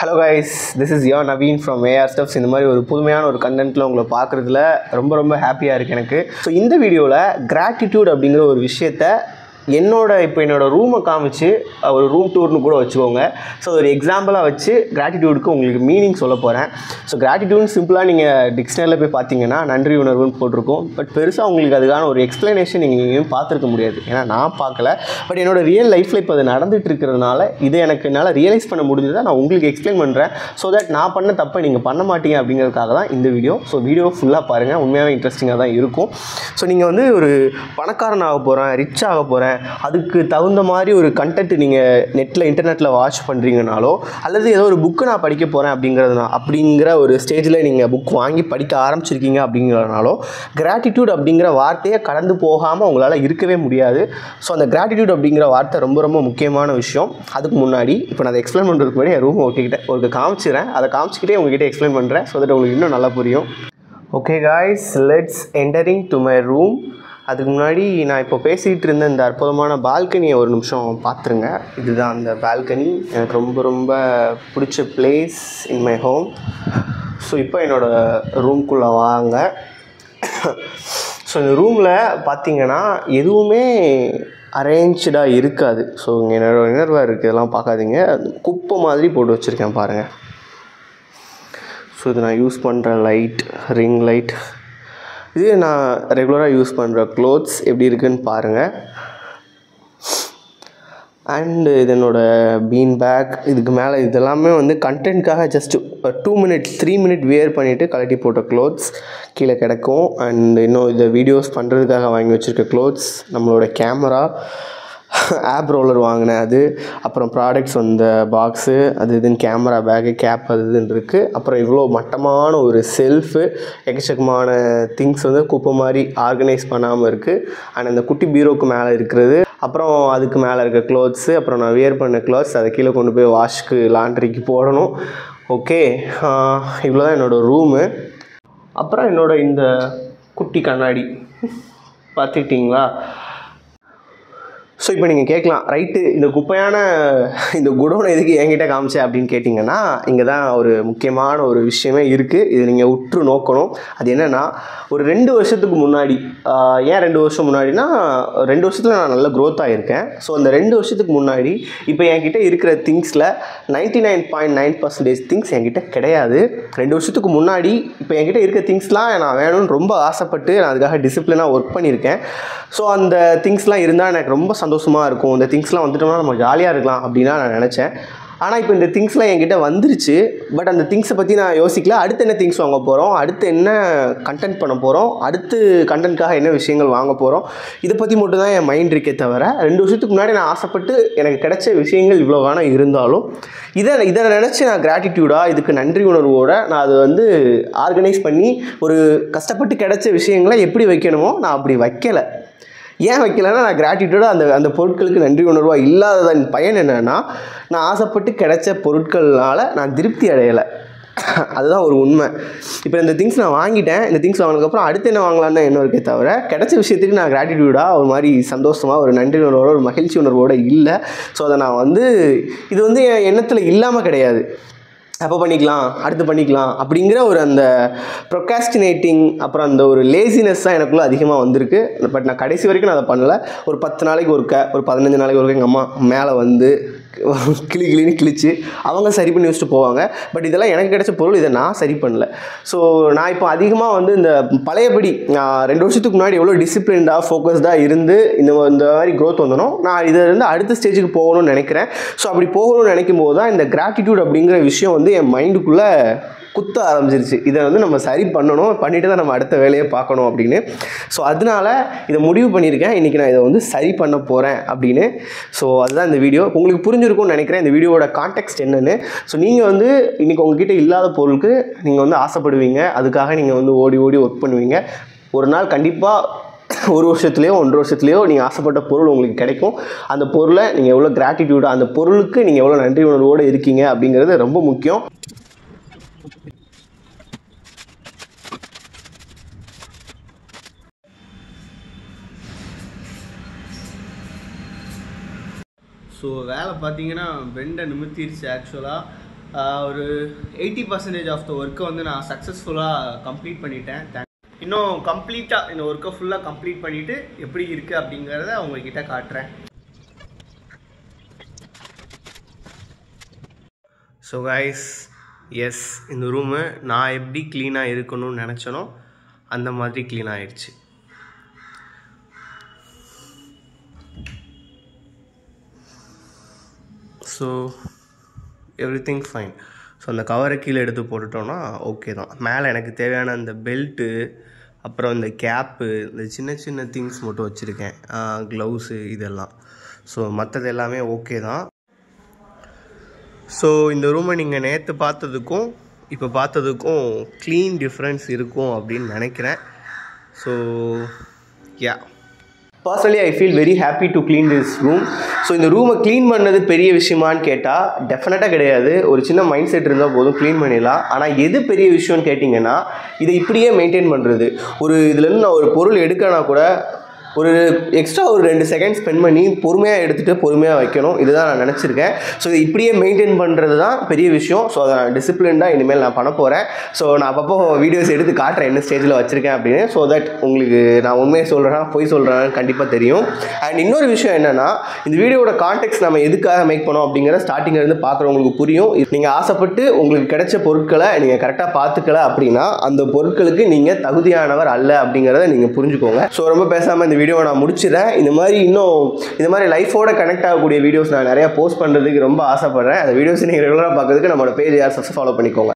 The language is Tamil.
hello guys this is yo Naveen from A R stuffs இந்த மாதிரி ஒரு புதுமையான ஒரு கண்டென்ட்டில் உங்களை பார்க்குறதுல ரொம்ப ரொம்ப ஹாப்பியாக இருக்குது எனக்கு ஸோ இந்த வீடியோவில் கிராட்டிடியூட் அப்படிங்கிற ஒரு விஷயத்த என்னோட இப்போ என்னோட ரூமை காமிச்சு அஹ், ஒரு ரூம் டூர்னு கூட வச்சுக்கோங்க ஸோ ஒரு எக்ஸாம்பிளாக வச்சு கிராட்டிடியூடுக்கு உங்களுக்கு மீனிங் சொல்ல போகிறேன் ஸோ கிராட்டிடியூட்னு சிம்பிளாக நீங்கள் டிக்ஷனரியில் போய் பார்த்தீங்கன்னா நன்றி உணர்வுன்னு போட்டிருக்கோம் பட் பெருசாக உங்களுக்கு அதுக்கான ஒரு எக்ஸ்ப்ளனேஷன் நீங்கள் எங்கேயும் பார்த்துருக்க முடியாது ஏன்னா நான் பார்க்கல பட் என்னோட ரியல் லைஃப்பில் இப்போ அது நடந்துட்டு இருக்கிறதுனால இது எனக்கு என்னால் ரியலைஸ் பண்ண முடிஞ்சதை நான் உங்களுக்கு எக்ஸ்பிளைன் பண்ணுறேன் ஸோ தட் நான் பண்ண தப்பை நீங்கள் பண்ண மாட்டீங்க அப்படிங்கிறதுக்காக தான் இந்த வீடியோ ஸோ வீடியோ ஃபுல்லாக பாருங்கள் உண்மையாகவே இன்ட்ரெஸ்டிங்காக தான் இருக்கும் ஸோ நீங்கள் வந்து ஒரு பணக்காரன் ஆக போகிறேன் ரிச் ஆக போகிறேன் அதுக்கு தகுந்த மாதிரி ஒரு கண்டென்ட் நீங்கள் நெட்டில் இன்டர்நெட்டில் வாட்ச் பண்ணுறீங்கனாலோ அல்லது ஏதோ ஒரு புக்கு நான் படிக்க போகிறேன் அப்படிங்கிறது அப்படிங்கிற ஒரு ஸ்டேஜில் நீங்கள் புக் வாங்கி படிக்க ஆரம்பிச்சிருக்கீங்க அப்படிங்கிறதுனாலோ கிராட்டிடியூட் அப்படிங்கிற வார்த்தையை கடந்து போகாமல் உங்களால் இருக்கவே முடியாது ஸோ அந்த கிராட்டிடியூட் அப்படிங்கிற வார்த்தை ரொம்ப ரொம்ப முக்கியமான விஷயம் அதுக்கு முன்னாடி இப்போ நான் அதை எக்ஸ்பிளைன் பண்ணுறதுக்கு முன்னாடி என் ரூம் ஓகேக்கிட்ட ஒரு காமிச்சிடுறேன் அதை காமிச்சிக்கிட்டே உங்ககிட்ட எக்ஸ்பிளைன் பண்ணுறேன் ஸோ தட் உங்களுக்கு இன்னும் நல்லா புரியும் okay guys let's entering to my room அதுக்கு முன்னாடி நான் இப்போ பேசிகிட்டு இருந்த இந்த அற்புதமான பால்கனியை ஒரு நிமிஷம் பார்த்துருங்க இதுதான் அந்த பால்கனி எனக்கு ரொம்ப ரொம்ப பிடிச்ச place in my home so இப்போ என்னோடய ரூம்குள்ளே வாங்க ஸோ இந்த ரூமில் பார்த்தீங்கன்னா எதுவுமே அரேஞ்ச்டாக இருக்காது ஸோ இங்கே என்னோட உணர்வாக இருக்குது இதெல்லாம் பார்க்காதீங்க குப்பை மாதிரி போட்டு வச்சுருக்கேன் பாருங்கள் ஸோ இது நான் யூஸ் பண்ணுற லைட் ரிங் லைட் இது நான் ரெகுலராக யூஸ் பண்ணுற க்ளோத்ஸ் எப்படி இருக்குன்னு பாருங்கள் அண்டு இது என்னோட பீன் பேக் இதுக்கு மேலே இதெல்லாமே வந்து கண்டென்ட்காக just two minute three minute wear பண்ணிவிட்டு கழட்டி போட்ட க்ளோத்ஸ் கீழே கிடக்கும் அண்ட் இன்னும் இதை வீடியோஸ் பண்ணுறதுக்காக வாங்கி வச்சுருக்க க்ளோத்ஸ் நம்மளோட கேமரா ஆப் ரோலர் வாங்கினேன் அது அப்புறம் ப்ராடக்ட்ஸ் வந்த பாக்ஸு அது இதுன்னு கேமரா பேக்கு கேப் அது இதுன்னு இருக்குது அப்புறம் இவ்வளோ மட்டமான ஒரு செல்ஃபு எக்கச்சக்கமான திங்ஸ் வந்து குப்பை மாதிரி ஆர்கனைஸ் பண்ணாமல் இருக்குது அண்ட் அந்த குட்டி பீரோக்கு மேலே இருக்கிறது அப்புறம் அதுக்கு மேலே இருக்க க்ளோத்ஸு அப்புறம் நான் வியர் பண்ண க்ளோத்ஸ் அதை கீழே கொண்டு போய் வாஷ்க்கு லாண்ட்ரிக்கு போடணும் ஓகே இவ்வளோ தான் என்னோடய ரூமு அப்புறம் என்னோட இந்த குட்டி கண்ணாடி பார்த்துக்கிட்டிங்களா ஸோ இப்போ நீங்கள் கேட்கலாம் ரைட்டு இந்த குப்பையான இந்த குடோனை எதுக்கு என்கிட்ட காமிச்சேன் அப்படின்னு கேட்டிங்கன்னா இங்கே தான் ஒரு முக்கியமான ஒரு விஷயமே இருக்குது இது நீங்கள் உற்று நோக்கணும் அது என்னென்னா ஒரு ரெண்டு வருஷத்துக்கு முன்னாடி ஆஹ், ஏன் ரெண்டு வருஷம் முன்னாடினா ரெண்டு வருஷத்தில் நான் நல்ல க்ரோத் ஆகியிருக்கேன் ஸோ அந்த ரெண்டு வருஷத்துக்கு முன்னாடி இப்போ என்கிட்ட இருக்கிற திங்ஸில் ninety nine point nine percentage things என்கிட்ட கிடையாது ரெண்டு வருஷத்துக்கு முன்னாடி இப்போ என்கிட்ட இருக்க திங்ஸ்லாம் நான் வேணும்னு ரொம்ப ஆசைப்பட்டு நான் அதுக்காக டிசிப்ளினாக ஒர்க் பண்ணியிருக்கேன் ஸோ அந்த திங்ஸ்லாம் இருந்தால் எனக்கு ரொம்ப சந்தோஷமாக இருக்கும் இந்த திங்ஸ்லாம் வந்துட்டோம்னா நம்ம ஜாலியாக இருக்கலாம் அப்படின்னு நான் நினச்சேன் ஆனால் இப்போ இந்த திங்ஸ்லாம் என்கிட்ட வந்துருச்சு பட் அந்த திங்ஸை பற்றி நான் யோசிக்கல அடுத்து என்ன திங்ஸ் வாங்க போகிறோம் அடுத்து என்ன கண்டென்ட் பண்ண போகிறோம் அடுத்து கண்டென்ட்காக என்ன விஷயங்கள் வாங்க போகிறோம் இதை பற்றி மட்டும் தான் என் மைண்ட் இருக்கே தவிர ரெண்டு வருஷத்துக்கு முன்னாடி நான் ஆசைப்பட்டு எனக்கு கிடைச்ச விஷயங்கள் இவ்வளோ வேணால் இருந்தாலும் இதை இதை நினச்சி நான் கிராட்டிடியூடாக இதுக்கு நன்றி உணர்வோட நான் அதை வந்து ஆர்கனைஸ் பண்ணி ஒரு கஷ்டப்பட்டு கிடைச்ச விஷயங்களை எப்படி வைக்கணுமோ நான் அப்படி வைக்கலை ஏன் வைக்கலைன்னா நான் கிராட்டிடியூடாக அந்த அந்த பொருட்களுக்கு நன்றி உணர்வாக இல்லாததன் பயன் என்னென்னா நான் ஆசைப்பட்டு கிடைச்ச பொருட்கள்னால நான் திருப்தி அடையலை அதுதான் ஒரு உண்மை இப்போ இந்த திங்ஸ் நான் வாங்கிட்டேன் இந்த திங்ஸ் வாங்கினதுக்கப்புறம் அடுத்து என்ன வாங்கலான்னு தான் என்ன இருக்கே தவிர கிடைச்ச விஷயத்துக்கு நான் கிராட்டிடியூடாக ஒரு மாதிரி சந்தோஷமாக ஒரு நன்றி உணர்வோட ஒரு மகிழ்ச்சி உணர்வோட இல்லை ஸோ அதை நான் வந்து இது வந்து என் எண்ணத்தில் இல்லாமல் கிடையாது அப்போ பண்ணிக்கலாம் அடுத்து பண்ணிக்கலாம் அப்படிங்கிற ஒரு அந்த ப்ரொகாஸ்டினேட்டிங் அப்புறம் அந்த ஒரு லேசினஸ் தான் எனக்குள்ளே அதிகமாக வந்திருக்கு பட் நான் கடைசி வரைக்கும் நான் அதை பண்ணல ஒரு பத்து நாளைக்கு ஒருக்க ஒரு பதினஞ்சு நாளைக்கு ஒருக்க எங்கள் அம்மா மேலே வந்து கிளி கிளின்னு கிழிச்சு அவங்க சரி பண்ணி வச்சுட்டு போவாங்க பட் இதெல்லாம் எனக்கு கிடைச்ச பொருள் இதை நான் சரி பண்ணல ஸோ நான் இப்போ அதிகமாக வந்து இந்த பழையபடி நான் ரெண்டு வருஷத்துக்கு முன்னாடி எவ்வளோ டிசிப்ளின்டாக ஃபோக்கஸ்டாக இருந்து இந்த இந்த மாதிரி க்ரோத் வந்தனோ நான் இதை இருந்து அடுத்த ஸ்டேஜுக்கு போகணும்னு நினைக்கிறேன் ஸோ அப்படி போகணும்னு நினைக்கும் போது தான் இந்த கிராட்டிடியூட் அப்படிங்கிற விஷயம் வந்து என் மைண்டுக்குள்ளே குத்த ஆரம்பிச்சிருச்சு இதை வந்து நம்ம சரி பண்ணணும் பண்ணிட்டு தான் நம்ம அடுத்த வேலையை பார்க்கணும் அப்படின்னு ஸோ அதனால இதை முடிவு பண்ணியிருக்கேன் இன்றைக்கி நான் இதை வந்து சரி பண்ண போகிறேன் அப்படின்னு ஸோ அதுதான் இந்த வீடியோ உங்களுக்கு புரிஞ்சிருக்கும்னு நினைக்கிறேன் இந்த வீடியோவோட கான்டெக்ட் என்னன்னு ஸோ நீங்கள் வந்து இன்றைக்கி உங்ககிட்ட இல்லாத பொருளுக்கு நீங்கள் வந்து ஆசைப்படுவீங்க அதுக்காக நீங்கள் வந்து ஓடி ஓடி ஒர்க் பண்ணுவீங்க ஒரு நாள் கண்டிப்பாக ஒரு வருஷத்துலேயோ ஒன்றரை வருஷத்துலேயோ நீங்கள் ஆசைப்பட்ட பொருள் உங்களுக்கு கிடைக்கும் அந்த பொருளை நீங்கள் எவ்வளோ கிராட்டிடியூடாக அந்த பொருளுக்கு நீங்கள் எவ்வளோ நன்றி உணர்வோடு இருக்கீங்க அப்படிங்கிறது ரொம்ப முக்கியம் ஸோ வேலை பார்த்தீங்கன்னா வெண்டை நிமித்திருச்சு ஆக்சுவலாக ஒரு எயிட்டி பர்சன்டேஜ் ஆஃப் த ஒர்க்கை வந்து நான் சக்ஸஸ்ஃபுல்லாக கம்ப்ளீட் பண்ணிட்டேன் Thank- இன்னும் கம்ப்ளீட்டாக இந்த ஒர்க்கை ஃபுல்லாக கம்ப்ளீட் பண்ணிவிட்டு எப்படி இருக்குது அப்படிங்கிறத உங்ககிட்ட காட்டுறேன் ஸோ கைஸ் எஸ் இந்த ரூமு நான் எப்படி க்ளீனாக இருக்கணும்னு நினச்சனோ அந்த மாதிரி க்ளீன் ஆயிடுச்சு so every thing fine so அந்த கவரை கீழே எடுத்து போட்டுட்டோன்னா ஓகே தான் மேலே எனக்கு தேவையான அந்த பெல்ட்டு அப்புறம் இந்த கேப்பு இந்த சின்ன சின்ன திங்ஸ் மட்டும் வச்சுருக்கேன் க்ளவுஸு இதெல்லாம் ஸோ மற்றது எல்லாமே ஓகே தான் ஸோ இந்த ரூமை நீங்கள் நேற்று பார்த்ததுக்கும் இப்போ பார்த்ததுக்கும் க்ளீன் டிஃப்ரென்ஸ் இருக்கும் அப்படின்னு நினைக்கிறேன் so ya personally I feel very happy to clean this room so இந்த ரூமை க்ளீன் பண்ணது பெரிய விஷயமான்னு கேட்டால் டெஃபினட்டாக கிடையாது ஒரு சின்ன மைண்ட் செட் இருந்தால் போதும் க்ளீன் பண்ணிடலாம் ஆனால் எது பெரிய விஷயம்னு கேட்டிங்கன்னா இதை இப்படியே மெயின்டைன் பண்ணுறது ஒரு இதுலேருந்து நான் ஒரு பொருள் எடுக்கனா கூட ஒரு எக்ஸ்ட்ரா ஒரு ரெண்டு செகண்ட் ஸ்பெண்ட் பண்ணி பொறுமையாக எடுத்துகிட்டு பொறுமையாக வைக்கணும் இதுதான் நான் நினச்சிருக்கேன் ஸோ இதை இப்படியே மெயின்டைன் பண்ணுறது தான் பெரிய விஷயம் ஸோ அதை நான் டிசிப்ளின்டாக இனிமேல் நான் பண்ண போகிறேன் ஸோ நான் அப்பப்போ வீடியோஸ் எடுத்து காட்டுறேன் என்ன ஸ்டேஜில் வச்சுருக்கேன் அப்படின்னு ஸோ தட் உங்களுக்கு நான் உண்மையை சொல்கிறேன்னா பொய் சொல்கிறேன்னு கண்டிப்பாக தெரியும் அண்ட் இன்னொரு விஷயம் என்னென்னா இந்த வீடியோட கான்டெக்ட் நம்ம எதுக்காக மேக் பண்ணோம் அப்படிங்கிற ஸ்டார்டிங்லேருந்து பார்க்குறவங்களுக்கு புரியும் நீங்கள் ஆசைப்பட்டு உங்களுக்கு கிடைச்ச பொருட்களை நீங்கள் கரெக்டாக பார்த்துக்கல அப்படின்னா அந்த பொருட்களுக்கு நீங்கள் தகுதியானவர் அல்ல அப்படிங்கிறத நீங்கள் புரிஞ்சுக்கோங்க ஸோ ரொம்ப பேசாமல் இந்த வீடியோவை நான் முடிச்சிடறேன் இந்த மாதிரி இன்னும் இந்த மாதிரி லைஃபோட கனெக்ட் ஆகக்கூடிய வீடியோஸ் நான் நிறையா போஸ்ட் பண்ணுறதுக்கு ரொம்ப ஆசைப்பட்றேன் அந்த வீடியோஸ் நீங்கள் ரெகுலராக பார்க்கறதுக்கு நம்மளோட பேஜ் யார் சப்ஸ்கிரைப் ஃபாலோ பண்ணிக்கோங்க